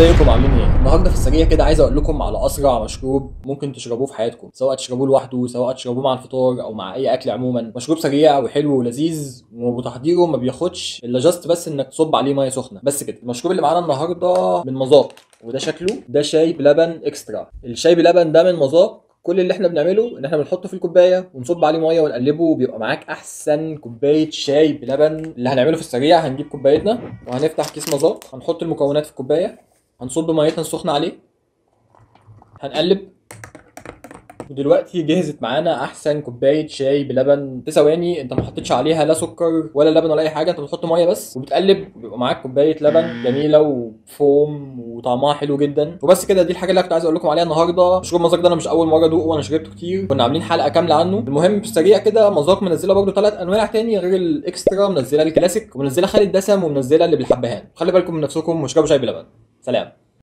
ازيكم عاملين ايه؟ النهارده في السريع كده عايز اقول لكم على اسرع مشروب ممكن تشربوه في حياتكم، سواء تشربوه لوحده، سواء تشربوه مع الفطار او مع اي اكل عموما، مشروب سريع وحلو ولذيذ وتحضيره ما بياخدش الا جاست بس انك تصب عليه ميه سخنه، بس كده، المشروب اللي معانا النهارده من مذاق وده شكله ده شاي بلبن اكسترا، الشاي بلبن ده من مذاق كل اللي احنا بنعمله ان احنا بنحطه في الكوبايه ونصب عليه ميه ونقلبه وبيبقى معاك احسن كوبايه شاي بلبن اللي هنعمله في السريع هنجيب كوبايتنا وهنفتح كيس مذاق هنحط المكونات في الكوبايه هنصب ميتنا السخنه عليه هنقلب ودلوقتي جهزت معانا احسن كوبايه شاي بلبن في ثواني انت ما حطيتش عليها لا سكر ولا لبن ولا اي حاجه انت بتحط ميه بس وبتقلب بيبقى معاك كوبايه لبن جميله وفوم وطعمها حلو جدا وبس كده دي الحاجه اللي أنا كنت عايز اقول لكم عليها النهارده مشروب مذاق ده انا مش اول مره ادوقه وانا شربته كتير كنا عاملين حلقه كامله عنه المهم في السريع كده مذاق منزله برده ثلاث انواع تاني غير الاكسترا منزله الكلاسيك ومنزله خالي الدسم ومنزله اللي بالحبهان خلي بالكم من نفسكم واشربوا شاي بلبن سلام